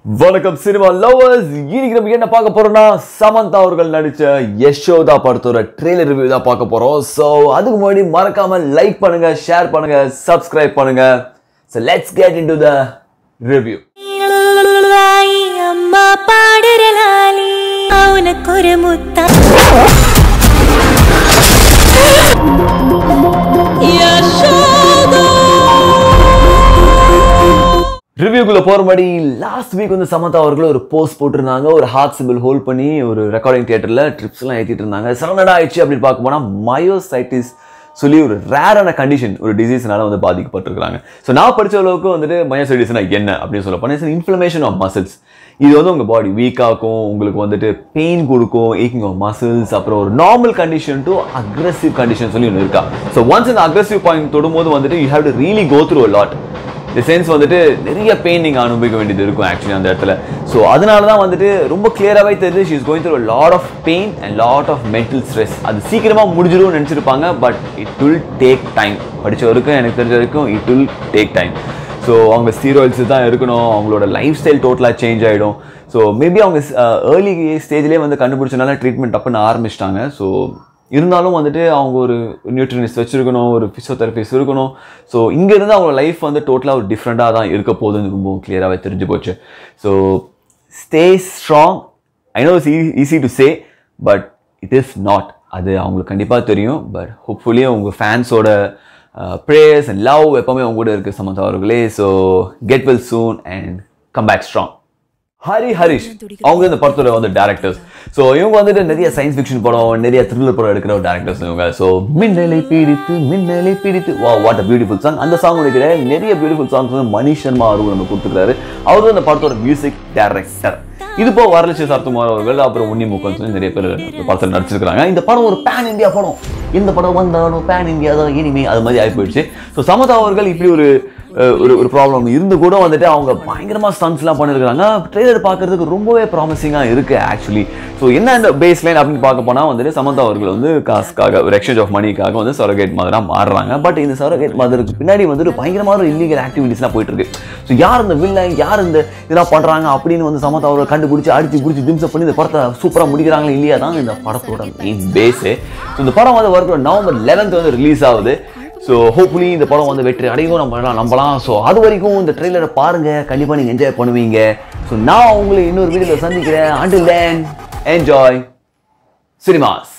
வணக்கம் cinema lovers இன்னைக்கு நம்ம என்ன பார்க்க போறோம்னா சமந்தா அவர்கள் நடிச்ச யஷோதா படத்தோட ட்ரெய்லர் ரிவ்யூ தான் பார்க்க போறோம் ஸோ அதுக்கு முன்னாடி மறக்காம லைக் பண்ணுங்க ஷேர் பண்ணுங்க சப்ஸ்கிரைப் பண்ணுங்க so let's get into the review ஆயி அம்மா பாடுற லாலி அவனுக்கொரு முத்தா ரிவ்யூக்குள்ள போற முன்னாடி லாஸ்ட் வீக் வந்து சமந்தா அவர்கள் ஒரு போஸ்ட் போட்டிருந்தாங்க ஒரு ஹார்ட் சிம்பிள் ஹோல்ட் பண்ணி ஒரு ரெக்கார்டிங் தியேட்டர்ல ட்ரிப்ஸ் எல்லாம் ஏத்திட்டு இருந்தாங்க சரண்டா ஆயிடுச்சு அப்படின்னு பார்க்க போனா மயோசைட்டிஸ் சொல்லி ஒரு ரேரான கண்டிஷன் ஒரு டிசீஸ்னால வந்து பாதிக்கப்பட்டிருக்காங்க ஸோ நான் படிச்ச அளவுக்கு வந்துட்டு மயோசைட்டிஸ்னா என்ன அப்படின்னு சொல்ல போனால் இன்ஃப்ளமேஷன் ஆஃப் மசில்ஸ் இது வந்து உங்கள் பாடி வீக்காக்கும் உங்களுக்கு வந்துட்டு பெயின் கொடுக்கும் ஏக்கிங் ஆஃப் மசில்ஸ் அப்புறம் ஒரு normal condition to aggressive condition சொல்லி ஒன்று இருக்கா ஸோ ஒன்ஸ் இந்த அக்ரஸிவ் பாயிண்ட் தொடும்போது வந்துட்டு you have to really go through lot இந்த சென்ஸ் வந்துட்டு நிறைய பெயின் நீங்கள் அனுபவிக்க வேண்டியது இருக்கும் ஆக்சுவலி அந்த இடத்துல ஸோ அதனால தான் வந்துட்டு ரொம்ப கிளியராகவே தெரியுது she is going through lot of pain and lot of mental stress அது சீக்கிரமாக முடிஞ்சிடும்னு நினச்சிருப்பாங்க but it will take time படித்த வரைக்கும் எனக்கு தெரிஞ்ச வரைக்கும் it will take time so அவங்க ஸ்டீராய்ட்ஸ் தான் இருக்கணும் அவங்களோட லைஃப் ஸ்டைல் டோட்டலாக சேஞ்ச் ஆகிடும் ஸோ மேபி அவங்க ஏர்லி ஸ்டேஜ்லேயே வந்து கண்டுபிடிச்சனால ட்ரீட்மெண்ட் டப்புன்னு ஆரம்பிச்சிட்டாங்க ஸோ இருந்தாலும் வந்துட்டு அவங்க ஒரு நியூட்ரினிஸ்ட் வச்சுருக்கணும் ஒரு ஃபிசியோதெரபிஸ்ட் இருக்கணும் ஸோ இங்கேருந்து அவங்க லைஃப் வந்து டோட்டலாக ஒரு டிஃப்ரெண்ட்டாக தான் இருக்க போகுதுன்னு ரொம்ப கிளியராகவே தெரிஞ்சு போச்சு so stay strong I know it's easy to say but it is not அது அவங்களுக்கு கண்டிப்பாக தெரியும் பட் ஹோப்ஃபுல்லி உங்கள் ஃபேன்ஸோட ப்ரேயர்ஸ் அண்ட் லவ் எப்போவுமே அவங்க கூட இருக்குது சமந்தா அவர்களே so get well soon and come back strong Hari Harish அவங்க இந்த படத்தோட வந்து டேரக்டர்ஸ் ஸோ இவங்க வந்துட்டு நிறைய சயின்ஸ் ஃபிக்ஷன் படம் நிறைய த்ரில்லர் படம் எடுக்கிற ஒரு டேரக்டர்ஸ் இவங்க ஸோ மின்னலை பீடித்து மின்னலை பீடித்து வா வாட் அ பியூட்டிஃபுல் சாங் அந்த சாங் இருக்கிற நிறைய பியூட்டிஃபுல் சாங்ஸ் வந்து மணி சர்மா அவர்கள் நம்ம கொடுத்துருக்காரு அவர் அந்த படத்தோட மியூசிக் டைரக்டர் இது போ வரலட்சுமி சரத்குமார் அவர்கள் அப்புறம் உன்னி முக்கன் சொல்லி நிறைய பேர் இந்த படத்தில் நடிச்சிருக்காங்க இந்த படம் ஒரு பேன் இந்தியா படம் இந்த படம் வந்தாலும் பேன் இந்தியா தான் இனிமே அது மாதிரி ஆகி போயிடுச்சு ஸோ சமதா அவர்கள் இப்படி ஒரு அஹ், ஒரு ஒரு ப்ராப்ளம் இருந்து கூட வந்துட்டு அவங்க பயங்கரமாக ஸ்டன்ஸ்லாம் பண்ணியிருக்காங்க ட்ரெய்லர் பார்க்கறதுக்கு ரொம்பவே ப்ராமிசிங்காக இருக்குது ஆக்சுவலி ஸோ என்ன இந்த பேஸ் லைன் அப்படின்னு பார்க்க போனால் வந்துட்டு சமந்தா அவர்கள் வந்து காசுக்காக ஒரு எக்ஸ்சேஞ்ச் ஆஃப் மணிக்காக வந்து சரோகேட் மதராக மாறுறாங்க பட் இந்த சரோகேட் மதருக்கு பின்னாடி வந்துட்டு பயங்கரமான ஒரு இல்லீகல் ஆக்டிவிட்டிஸ்லாம் போயிட்டு இருக்கு ஸோ யார் இந்த வில்லன் யார் இந்த இதெல்லாம் பண்ணுறாங்க அப்படின்னு வந்து சமந்தா அவர்கள் கண்டுபிடிச்சி அடிச்சு பிடிச்சி திம்சம் பண்ணி இந்த படத்தை சூப்பராக முடிக்கிறாங்களா இல்லையா தான் இந்த படத்தோட மெயின் பேஸு ஸோ இந்த படம் வந்து வருகிற நவம்பர் லெவன்த் வந்து ரிலீஸ் ஆகுது ஸோ ஹோப்ஃபுல்லி இந்த படம் வந்து வெற்றி அடையும் நம்ம எல்லாம் நம்பலாம் ஸோ அது வரைக்கும் இந்த ட்ரெய்லரை பாருங்க கண்டிப்பாக நீங்கள் என்ஜாய் பண்ணுவீங்க ஸோ நான் உங்களை இன்னொரு வீடியோவில் சந்திக்கிறேன் அண்டில் தென் என்ஜாய் சினிமாஸ்